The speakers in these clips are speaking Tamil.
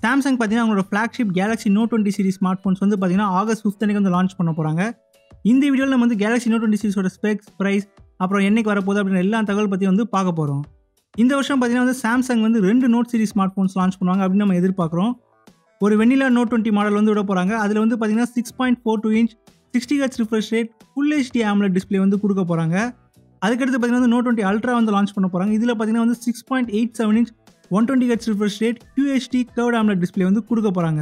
சாம்சங் பார்த்தீங்கன்னா அவங்களோட flagship Galaxy note twenty series smart phones வந்து பார்த்தீங்கன்னா ஆகஸ்ட் ஃபிஃப்த் அன்னைக்கு வந்து லான்ச் பண்ண போகிறாங்க இந்த வீடியோவில் நம்ம வந்து கேலக்ஸி நோட் டுவெண்ட்டி சீரிஸோட ஸ்பெக்ஸ் ப்ரைஸ் அப்புறம் என்னைக்கு வரப்போகுது அப்படின்னு எல்லா தகவல் பற்றி வந்து பார்க்க போகிறோம் இந்த வருஷம் பார்த்தீங்கன்னா வந்து சாம்சங் வந்து ரெண்டு Note series smart phones launch பண்ணுவாங்க அப்படின்னு நம்ம எதிர்பார்க்குறோம் ஒரு வெண்ணிலா நோட் டுவெண்ட்டி மாடல் வந்து விட போகிறாங்க அதில் வந்து பார்த்தீங்கன்னா six point four two inch sixty H refresh rate full HD AMOLED display வந்து கொடுக்க போகிறாங்க அதுக்கடுத்து பார்த்தீங்கன்னா வந்து நோட் டுவெண்ட்டி அல்ட்ரா வந்து லான்ச் பண்ண போகிறாங்க இதில் பார்த்தீங்கன்னா வந்து six point eight seven inch one twenty H refresh rate QHD curve AMOLED display வந்து கொடுக்க போகிறாங்க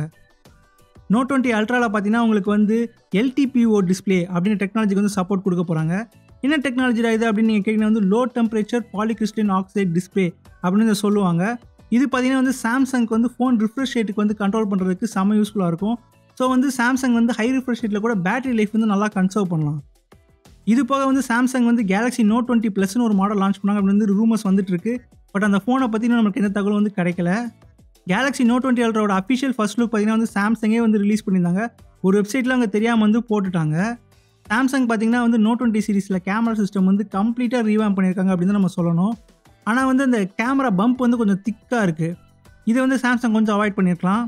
நோட் டுவெண்ட்டி அல்ட்ராவில் பார்த்தீங்கன்னா உங்களுக்கு வந்து எல்டிபிஓ டிஸ்பிளே அப்படின்னு டெக்னாலஜிக்கு வந்து சப்போர்ட் கொடுக்க போகிறாங்க என்ன டெக்னாலஜிடா இது அப்படின்னு நீங்கள் கேட்டிங்கன்னா வந்து low temperature polycrystalline oxide display அப்படின்னு இதை சொல்லுவாங்க இது பார்த்தீங்கன்னா வந்து சாம்சங்க்கு வந்து ஃபோன் ரிஃப்ரெஷ் ரேட்டுக்கு வந்து கண்ட்ரோல் பண்ணுறதுக்கு செம்ம யூஸ்ஃபுல்லாக இருக்கும் ஸோ வந்து சாம்சங் வந்து ஹை ரிஃப்ரெஷ் ரேட்டில் கூட பேட்டரி லைஃப் வந்து நல்லா கன்சர்வ் பண்ணலாம் இது போக வந்து சாம்சங் வந்து கேலக்ஸி நோட் டுவெண்ட்டி ப்ளஸ்னு ஒரு மாடல் லான்ச் பண்ணாங்க அப்படின்னு வந்து ரூமர்ஸ் வந்துட்டு இருக்கு பட் அந்த ஃபோனை பற்றி நமக்கு எந்த தகவலும் வந்து கிடைக்கல கேலக்ஸி நோட் டுவெண்ட்டி அல்ட்ராவோட அஃபிஷியல் ஃபர்ஸ்ட் லுக் பார்த்தீங்கன்னா வந்து சாம்சங்கே வந்து ரிலீஸ் பண்ணியிருந்தாங்க ஒரு வெப்சைட்டில் அவங்க தெரியாமல் வந்து போட்டுட்டாங்க சாம்சங் பார்த்தீங்கன்னா வந்து நோட் டுவெண்ட்டி சீரிஸில் கேமரா சிஸ்டம் வந்து கம்ப்ளீட்டாக ரீவாம் பண்ணியிருக்காங்க அப்படின்னு தான் நம்ம சொல்லணும் ஆனால் வந்து அந்த கேமரா பம்ப் வந்து கொஞ்சம் திக்காக இருக்குது இதை வந்து சாம்சங் கொஞ்சம் அவாய்ட் பண்ணியிருக்கலாம்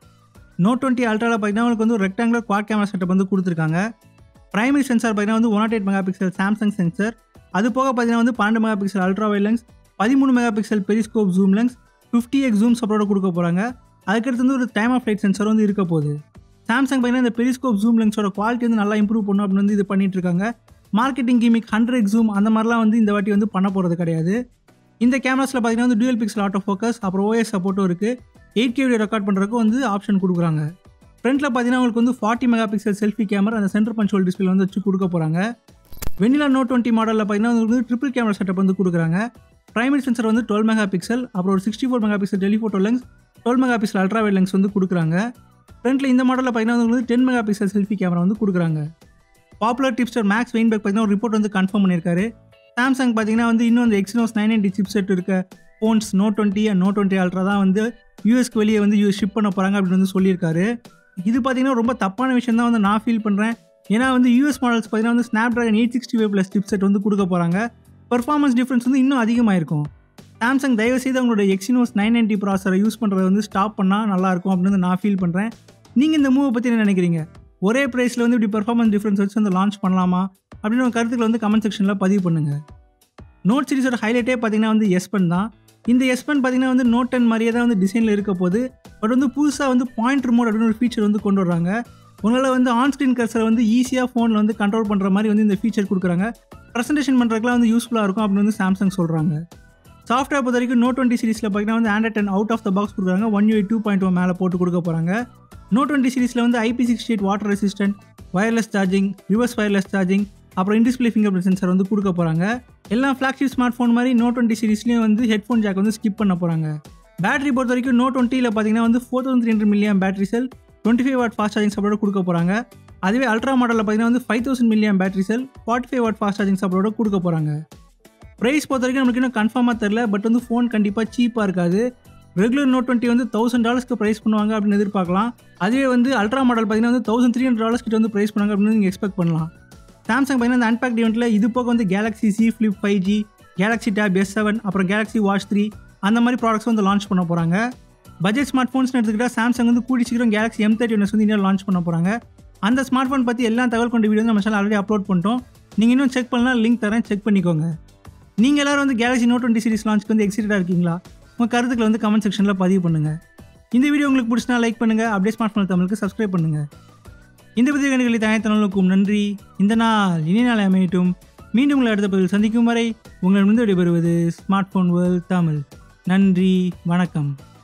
நோட் டுவெண்ட்டி அல்ட்ராவில் பார்த்தீங்கன்னா உங்களுக்கு வந்து ஒரு ரெக்டாங்குலர் குவாட் கேமரா செட்டப் வந்து கொடுத்துருக்காங்க பிரைமரி சென்சார் பார்த்தீங்கன்னா வந்து one nought eight megapixel Samsung sensor அது போக பார்த்தீங்கன்னா வந்து பன்னெண்டு megapixel ultra wide lens பதிமூணு megapixel periscope zoom lens fifty X zoom சப்போர்ட்டோட கொடுக்க போகிறாங்க அதுக்கடுத்து வந்து ஒரு டைம் ஆஃப் லைட் சென்சர் வந்து இருக்க போகுது சாம்சங் பார்த்தீங்கன்னா இந்த பெரிஸ்கோப் ஜூம் லென்ஸோட குவாலிட்டி வந்து நல்லா இம்ப்ரூவ் பண்ணும் அப்படின்னு வந்து இது பண்ணிட்டு இருக்காங்க மார்க்கெட்டிங் கிமிக் ஹண்ட்ரட் ஜூம் அந்த மாதிரிலாம் வந்து இந்த வாட்டி வந்து பண்ண போகிறது கிடையாது இந்த கேமராஸில் பார்த்தீங்கன்னா வந்து டூயல் பிக்சல் ஆட்டோ ஃபோக்கஸ் அப்புறம் ஓஎஸ் சப்போர்ட்டும் இருக்குது எயிட் கே வீடியோ ரெக்கார்ட் பண்ணுறதுக்கு வந்து ஆப்ஷன் கொடுக்குறாங்க ஃப்ரண்ட்டில் பார்த்தீங்கன்னா உங்களுக்கு வந்து forty megapixel selfie camera அந்த சென்டர் பஞ்சுவல் டிஸ்பிளே வந்து வச்சு கொடுக்க போகிறாங்க வெண்ணிலா நோட் டுவெண்ட்டி மாடலில் பார்த்தீங்கன்னா உங்களுக்கு வந்து ட்ரிபிள் கேமரா செட்டப் வந்து கொடுக்குறாங்க பிரைமரி சென்சர் வந்து டுவெல் மெகா பிக்சல் அப்புறம் ஒரு sixty four megapixel telephoto lens twelve megapixel ultra wide lens வந்து கொடுக்குறாங்க ஃப்ரண்ட்டில் இந்த மாடலில் பார்த்தீங்கன்னா உங்களுக்கு வந்து ten megapixel selfie camera வந்து கொடுக்குறாங்க பாப்புலர் டிப்ஸ்டர் மேக்ஸ் வெயின்பேக் பார்த்தீங்கன்னா ஒரு ரிப்போர்ட் வந்து கன்ஃபார்ம் பண்ணியிருக்காரு சாம்சங் பார்த்தீங்கன்னா வந்து இன்னும் அந்த Exynos nine ninety chip set இருக்க phones Note twenty and Note twenty Ultra தான் வந்து யூஎஸ்க்கு வெளியே வந்து யூஎஸ் ஷிப் பண்ண போகிறாங்க அப்படின்னு வந்து சொல்லியிருக்காரு இது பார்த்தீங்கன்னா ரொம்ப தப்பான விஷயம் தான் வந்து நான் ஃபீல் பண்ணுறேன் ஏன்னா வந்து யூஎஸ் மாடல்ஸ் பார்த்தீங்கன்னா வந்து Snapdragon eight sixty five plus chip set வந்து கொடுக்க போகிறாங்க பர்ஃபார்மன்ஸ் டிஃப்ரென்ஸ் வந்து இன்னும் அதிகமாக இருக்கும் சாம்சங் தயவுசெய்து அவங்களோட எக்ஸினோஸ் நைன் நைன்டி ப்ராசரை யூஸ் பண்ணுறத வந்து ஸ்டாப் பண்ணால் நல்லாயிருக்கும் அப்படின்னு நான் ஃபீல் பண்ணுறேன் நீங்கள் இந்த மூவை பற்றி என்ன நினைக்கிறீங்க ஒரே ப்ரைஸில் வந்து இப்படி பெர்ஃபார்மன்ஸ் டிஃப்ரென்ஸ் வச்சு வந்து லான்ச் பண்ணலாமா அப்படின்னு உங்க கருத்துக்களை வந்து கமெண்ட் செக்ஷனில் பதிவு பண்ணுங்கள் நோட் சீரிஸோட ஹைலைட்டே பார்த்தீங்கன்னா வந்து எஸ் பென் தான் இந்த எஸ் பென் பார்த்தீங்கன்னா வந்து நோட் டென் மாதிரியே தான் வந்து டிசைனில் இருக்க போது பட் வந்து புதுசாக வந்து பாயிண்ட் ரிமோட் அப்படின்னு ஒரு ஃபீச்சர் வந்து கொண்டு வர்றாங்க உங்களால் வந்து ஆன் ஸ்க்ரீன் கர்சரை வந்து ஈஸியாக ஃபோனில் வந்து கண்ட்ரோல் பண்ணுற மாதிரி வந்து இந்த ஃபீச்சர் கொடுக்குறாங்க ப்ரெசன்டேஷன் பண்ணுறதுக்குலாம் வந்து யூஸ்ஃபுல்லாக இருக்கும் அப்படின்னு வந்து சாம்சங் சொல்கிறாங்க சாஃப்ட்வேர் பொறுத்த வரைக்கும் நோட் டுவெண்ட்டி சீரிஸில் பார்த்தீங்கன்னா வந்து Android ten out of the box கொடுக்குறாங்க ஒன் யூ டூ பாயிண்ட் மேலே போட்டு கொடுக்க போகிறாங்க நோட் டுவெண்ட்டி சீரிஸில் வந்து IP sixty eight water resistant wireless charging reverse wireless charging அப்புறம் இன்டிஸ்பிளே ஃபிங்கர் பிரிண்ட் சென்சர் வந்து கொடுக்க போகிறாங்க எல்லா ஃப்ளாக்ஷிப் ஸ்மார்ட் ஃபோன் மாதிரி நோட் டுவெண்ட்டி சீரிஸ்லேயும் வந்து ஹெட்ஃபோன் ஜாக் வந்து ஸ்கிப் பண்ண போகிறாங்க பேட்டரி பொறுத்த வரைக்கும் நோட் டுவெண்ட்டியில் பார்த்தீங்கன்னா வந்து four thousand three hundred milliamp battery cell twenty five watt fast charging support கொடுக்க போகிறாங்க அதுவே அல்ட்ரா மாடலில் பார்த்தீங்கன்னா வந்து five thousand milliamp battery cell forty five watt fast charging support கொடுக்க போகிறாங்க ப்ரைஸ் பொறுத்த வரைக்கும் நமக்கு இன்னும் கன்ஃபார்மாக தெரில பட் வந்து ஃபோன் கண்டிப்பாக சீப்பாக இருக்காது ரெகுலர் நோட் டுவெண்ட்டி வந்து தௌசண்ட் டாலர்ஸ்க்கு ப்ரைஸ் பண்ணுவாங்க அப்படின்னு எதிர்பார்க்கலாம் அதுவே வந்து அல்ட்ரா மாடல் பார்த்தீங்கன்னா வந்து தௌசண்ட் த்ரீ ஹண்ட்ரட் டாலர்ஸ் கிட்ட வந்து ப்ரைஸ் பண்ணுவாங்க அப்படின்னு நீங்கள் எக்ஸ்பெக்ட் பண்ணலாம் சாம்சங் பார்த்தீங்கன்னா இந்த அன்பேக்ட் ஈவெண்ட்டில் இது போக வந்து Galaxy Z flip five G Galaxy tab S seven அப்புறம் கேலக்ஸி வாட்ச் த்ரீ அந்த மாதிரி ப்ராடக்ட்ஸ் வந்து லான்ச் பண்ண போகிறாங்க பட்ஜெட் ஸ்மார்ட் ஃபோன்ஸ் எடுத்துக்கிட்டால் சாம்சங் வந்து கூடி சீக்கிரம் கேலக்ஸி எம் தேர்ட்டி ஒன்ஸ் வந்து இந்தியா லான்ச் பண்ண போகிறாங்க அந்த ஸ்மார்ட் ஃபோன் பற்றி எல்லா தகவல் கொண்ட வீடியோ வந்து நம்ம சேனல் ஆல்ரெடி அப்லோட் பண்ணிட்டோம் நீங்கள் இன்னும் செக் பண்ணலாம் லிங்க் தரேன் செக் பண்ணிக்கோங்க நீங்கள் எல்லாரும் வந்து கேலக்ஸி நோட் டுவெண்ட்டி சீரிஸ் லான்ச்சுக்கு வந்து எக்ஸைட்டடாக இருக்கீங்களா உங்கள் கருத்துக்களை வந்து கமெண்ட் செக்ஷனில் பதிவு பண்ணுங்கள் இந்த வீடியோ உங்களுக்கு பிடிச்சினா லைக் பண்ணுங்கள் அப்படியே ஸ்மார்ட் ஃபோன் தமிழுக்கு சப்ஸ்கிரைப் பண்ணுங்கள் இந்த பதிவு கண்டுகளை தனித்தனங்களுக்கும் நன்றி இந்த நாள் இனி நாள் அமையட்டும் மீண்டும் உங்களை அடுத்த பதிவில் சந்திக்கும் வரை உங்களிடமிருந்து விடைபெறுவது ஸ்மார்ட் ஃபோன் வேர்ல்ட் தமிழ் நன்றி வணக்கம்